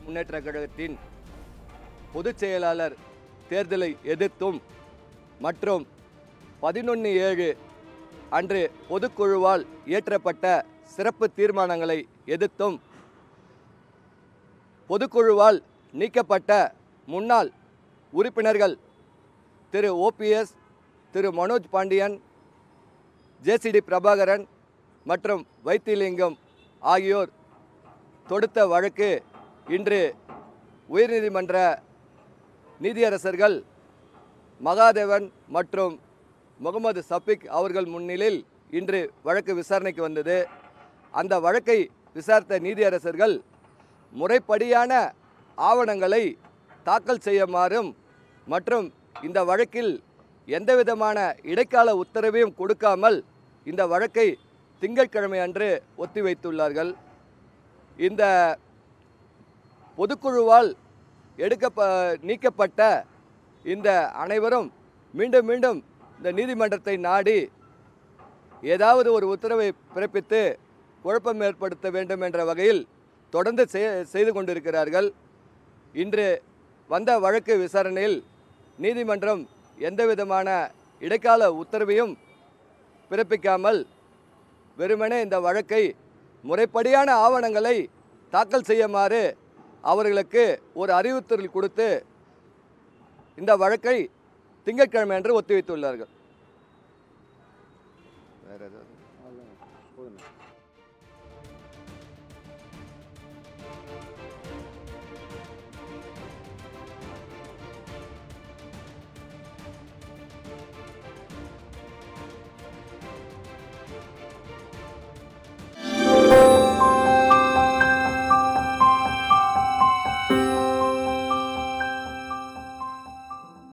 முன்னேற்ற கழகத்தின் பொதுச் செயலாளர் தேர்தலை எதிர்த்தும் மற்றும் பதினொன்று ஏழு அன்று பொதுக்குழுவால் இயற்றப்பட்ட சிறப்பு தீர்மானங்களை எதிர்த்தும் பொதுக்குழுவால் நீக்கப்பட்ட முன்னாள் உறுப்பினர்கள் திரு ஓபிஎஸ் திரு மனோஜ் பாண்டியன் ஜேசிடி பிரபாகரன் மற்றும் வைத்திலிங்கம் ஆகியோர் தொடுத்த வழக்கு இன்று உயர்நீதிமன்ற நீதியரசர்கள் மகாதேவன் மற்றும் முகமது சஃபிக் அவர்கள் முன்னிலையில் இன்று வழக்கு விசாரணைக்கு வந்தது அந்த வழக்கை விசாரித்த நீதியரசர்கள் முறைப்படியான ஆவணங்களை தாக்கல் செய்யுமாறும் மற்றும் இந்த வழக்கில் எந்தவிதமான இடைக்கால உத்தரவையும் கொடுக்காமல் இந்த வழக்கை திங்கட்கிழமை அன்று ஒத்திவைத்துள்ளார்கள் இந்த பொதுக்குழுவால் எடுக்க நீக்கப்பட்ட இந்த அனைவரும் மீண்டும் மீண்டும் இந்த நீதிமன்றத்தை நாடி ஏதாவது ஒரு உத்தரவை பிறப்பித்து குழப்பம் ஏற்படுத்த வேண்டும் என்ற வகையில் தொடர்ந்து செய்- செய்து கொண்டிருக்கிறார்கள் இன்று வந்த வழக்கு விசாரணையில் நீதிமன்றம் எந்தவிதமான இடைக்கால உத்தரவையும் பிறப்பிக்காமல் வெறுமனே இந்த வழக்கை முறைப்படியான ஆவணங்களை தாக்கல் செய்யுமாறு அவர்களுக்கு ஒரு அறிவுறுத்தல் கொடுத்து இந்த வழக்கை திங்கட்கிழமை அன்று ஒத்திவைத்துள்ளார்கள் வேற ஏதாவது